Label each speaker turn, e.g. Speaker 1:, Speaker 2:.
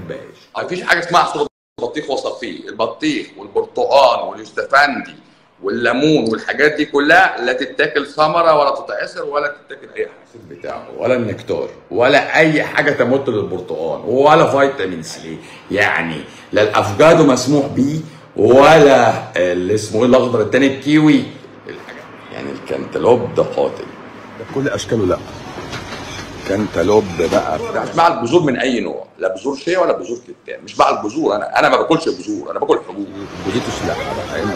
Speaker 1: بحبهاش مفيش حاجه اسمها عصير البطيخ وصفيه البطيخ والبرتقال واليوستفندي والليمون والحاجات دي كلها لا تتاكل ثمره ولا تتعصر ولا تتاكل اي حاجه بتاعه ولا النكتار ولا اي حاجه تمت للبرتقال ولا فيتامين سي يعني لا الافوكادو مسموح بيه ولا اللي اسمه ايه الاخضر التاني الكيوي الحاجات دي. يعني الكنتالوب ده قاتل
Speaker 2: كل اشكاله لا كانتالوب بقى
Speaker 1: أنا مش مع البذور من اي نوع لا بذور شيا ولا بذور كتان مش مع البذور انا انا ما باكلش بذور انا باكل حبوب
Speaker 2: بوزيتوس لا